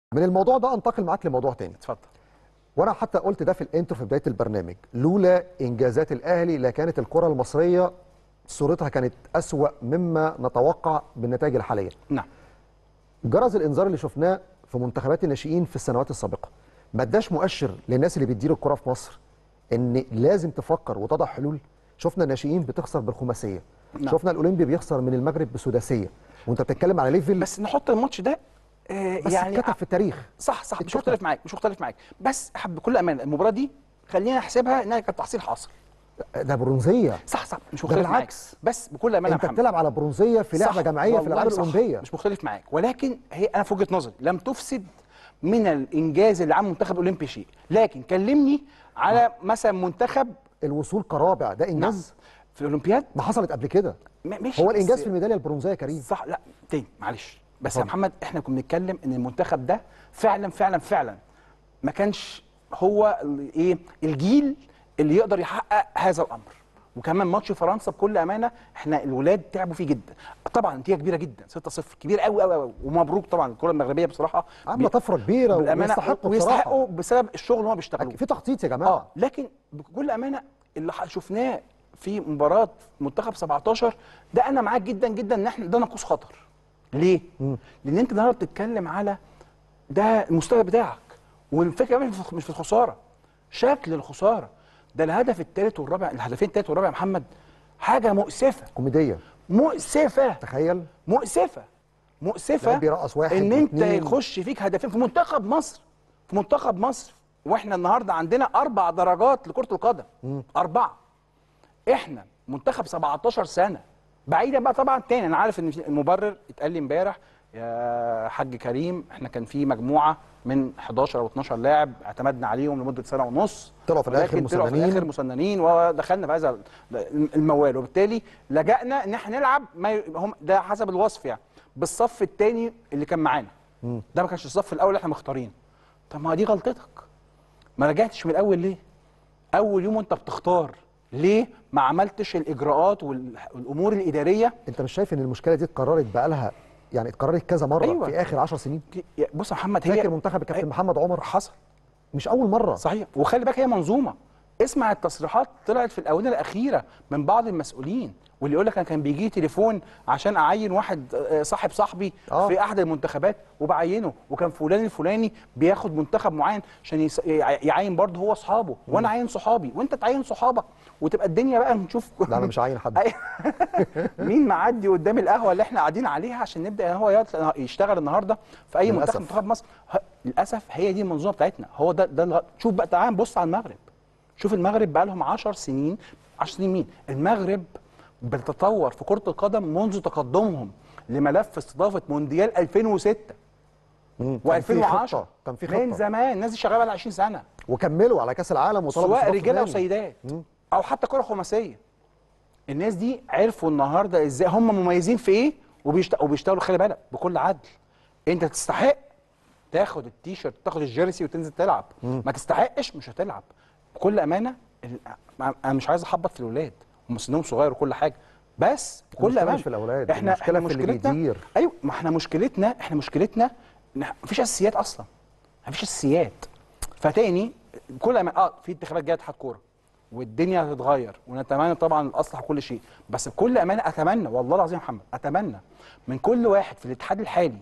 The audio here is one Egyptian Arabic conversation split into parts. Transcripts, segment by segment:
من الموضوع ده انتقل معاك لموضوع تاني اتفضل وانا حتى قلت ده في الانترو في بدايه البرنامج لولا انجازات الاهلي لكانت الكره المصريه صورتها كانت اسوا مما نتوقع بالنتائج الحاليه نعم جرس الانذار اللي شفناه في منتخبات الناشئين في السنوات السابقه ما اداش مؤشر للناس اللي بتدير الكره في مصر ان لازم تفكر وتضع حلول شفنا الناشئين بتخسر بالخماسيه نعم. شفنا الاولمبي بيخسر من المغرب بسداسيه وانت بتتكلم على ليفل بس نحط الماتش ده آه بس يعني اتكتب في التاريخ صح صح مش اتكتب. مختلف معاك مش مختلف معاك بس حب بكل امانه المباراه دي خلينا نحسبها انها كانت تحصيل حاصل ده برونزيه صح صح مش ده مختلف معاك بالعكس. بس بكل امانه يا انت محمد بتلعب على برونزيه في لعبه صح، جماعيه في والله الالعاب صح، الاولمبيه مش مختلف معاك ولكن هي انا في وجهه نظري لم تفسد من الانجاز اللي عمل المنتخب الاولمبي شيء لكن كلمني على مثلا منتخب الوصول كرابع ده انجاز في الاولمبياد ما حصلت قبل كده م- ماشي هو الانجاز بس- في الميداليه البرونزيه يا كريم صح لا تاني معلش بس يا اتفضل. محمد احنا كنا بنتكلم ان المنتخب ده فعلا فعلا فعلا ما كانش هو ال- ايه الجيل اللي يقدر يحقق هذا الامر وكمان ماتش فرنسا بكل امانه احنا الولاد تعبوا فيه جدا طبعا نتيجه كبيره جدا 6-0 كبير قوي قوي قوي ومبروك طبعا الكره المغربيه بصراحه عامله طفره كبيره بالامانه ويستحقوا ويستحقوا بصراحه بسبب الشغل اللي هم بيشتغلوه في تخطيط يا جماعه اه لكن بكل امانه اللي ح- شفناه في مباراه منتخب 17 ده انا معاك جدا جدا ان احنا ده ناقوس خطر ليه؟ لان انت النهارده بتتكلم على ده المستوى بتاعك والفكره مش في- مش في الخساره شكل الخساره ده الهدف الثالث والرابع الهدفين الثالث والرابع يا محمد حاجه مؤسفه كوميديه مؤسفه تخيل مؤسفه مؤسفه لاعب بيرقص واحد ان انت واتنين. يخش فيك هدفين في منتخب مصر في منتخب مصر واحنا النهارده عندنا اربع درجات لكره القدم اربعه احنا منتخب 17 سنه بعيدا بقى طبعا تاني انا عارف ان في المبرر اتقال لي امبارح يا حاج كريم احنا كان في مجموعه من 11 او 12 لاعب اعتمدنا عليهم لمده سنه ونص طلعوا في الآخر ولكن طلعوا في مسننين. الاخر مسننين ودخلنا في هذا الموال وبالتالي لجأنا ان احنا نلعب ما ي- هم ده حسب الوصف يعني بالصف الثاني اللي كان معانا ده ما كانش الصف الاول اللي احنا مختارينه طب ما دي غلطتك ما رجعتش من الاول ليه اول يوم وانت بتختار ليه ما عملتش الاجراءات وال- والامور الاداريه انت مش شايف ان المشكله دي اتكررت بقالها يعني اتكررت كذا مره أيوة. في اخر 10 سنين بص يا محمد هي فاكر منتخب الكابتن أي- محمد عمر حصل مش اول مره صحيح وخلي بالك هي منظومه اسمع التصريحات طلعت في الاونه الاخيره من بعض المسؤولين واللي يقول لك انا كان بيجي لي تليفون عشان اعين واحد آه، صاحب صاحبي آه. في احد المنتخبات وبعينه وكان فلان الفلاني بياخد منتخب معين عشان يس- يع- يعين برضه هو اصحابه وانا عين صحابي وانت تعين صحابك وتبقى الدنيا بقى نشوف لا انا مش عاين حد أي- مين معدي قدام القهوه اللي احنا قاعدين عليها عشان نبدا هو يط- يشتغل النهارده في اي للأسف. منتخب منتخب مصر ه- للاسف هي دي المنظومه بتاعتنا هو ده ده الغ- شوف بقى تعال بص على المغرب شوف المغرب بقى لهم 10 سنين 10 سنين مين المغرب بتتطور في كره القدم منذ تقدمهم لملف استضافه مونديال 2006 مم. كان في و2010 خطة. كان في من خطه زمان الناس دي شغاله بقى 20 سنه وكملوا على كاس العالم وطلبوا سواء استضافة رجاله او تاني. سيدات او حتى كره خماسيه الناس دي عرفوا النهارده ازاي هم مميزين في ايه وبيشت... وبيشتغلوا خلي بالك بكل عدل انت تستحق تاخد التيشيرت تاخد الجيرسي وتنزل تلعب ما تستحقش مش هتلعب بكل امانه ال... انا مش عايز احبط في الاولاد هم سنهم صغير وكل حاجه بس بكل المشكلة امانه مش في الأولاد، احنا المشكلة احنا في اللي مشكلتنا بيدير. ايوه ما احنا مشكلتنا احنا مشكلتنا إن مفيش اساسيات اصلا مفيش اساسيات فتاني كل ما اه في انتخابات جايه اتحاد كوره والدنيا هتتغير ونتمنى طبعا الاصلح وكل شيء بس بكل امانه اتمنى والله العظيم يا محمد اتمنى من كل واحد في الاتحاد الحالي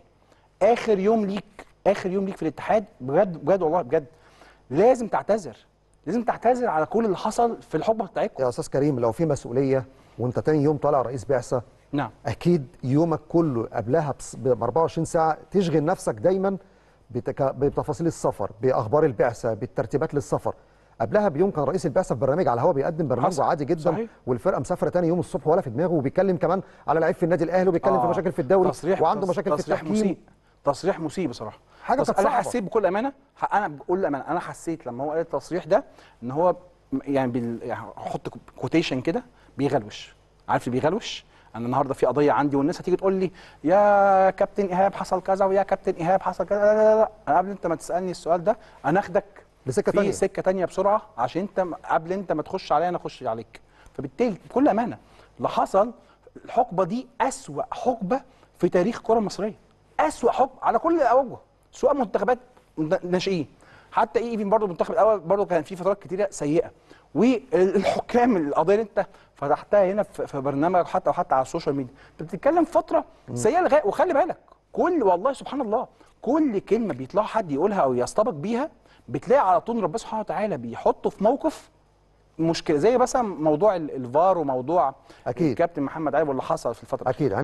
اخر يوم ليك اخر يوم ليك في الاتحاد بجد بجد والله بجد لازم تعتذر لازم تعتذر على كل اللي حصل في الحقبه بتاعتكم يا استاذ كريم لو في مسؤوليه وانت تاني يوم طالع رئيس بعثه نعم اكيد يومك كله قبلها بس- ب 24 ساعه تشغل نفسك دايما بتك... بتفاصيل السفر باخبار البعثه بالترتيبات للسفر قبلها بيوم كان رئيس البعثه في برنامج على الهواء بيقدم برنامجه حصل. عادي جدا صحيح. والفرقه مسافره تاني يوم الصبح ولا في دماغه وبيتكلم كمان على لعيب في النادي الاهلي وبيتكلم في آه. مشاكل في الدوري تصريح وعنده تص- مشاكل في تصريح التحكيم مسيء تصريح مسيء بصراحه حاجة بس كانت انا صعبة. حسيت بكل امانه ح- انا بقول امانه انا حسيت لما هو قال التصريح ده ان هو م- يعني بال... يعني احط كوتيشن كده بيغلوش عارف اللي بيغلوش انا النهارده في قضيه عندي والناس هتيجي تقول لي يا كابتن ايهاب حصل كذا ويا كابتن ايهاب حصل كذا لا لا لا انا قبل انت ما تسالني السؤال ده انا اخدك لسكه في تانيه سكه تانية بسرعه عشان انت م- قبل انت ما تخش عليا انا اخش عليك فبالتالي بكل امانه اللي حصل الحقبه دي اسوا حقبه في تاريخ الكره المصريه اسوا حقبه على كل الاوجه سواء منتخبات ناشئين حتى ايفن برضه المنتخب الاول برضه كان في فترات كتيره سيئه والحكام القضيه اللي انت فتحتها هنا في في برنامج حتى وحتى على السوشيال ميديا انت بتتكلم فتره سيئه لغايه وخلي بالك كل والله سبحان الله كل كلمه بيطلع حد يقولها او يستبق بيها بتلاقي على طول ربنا سبحانه وتعالى بيحطه في موقف مشكله زي مثلا موضوع ال- الفار وموضوع أكيد. الكابتن محمد علي واللي حصل في الفتره اكيد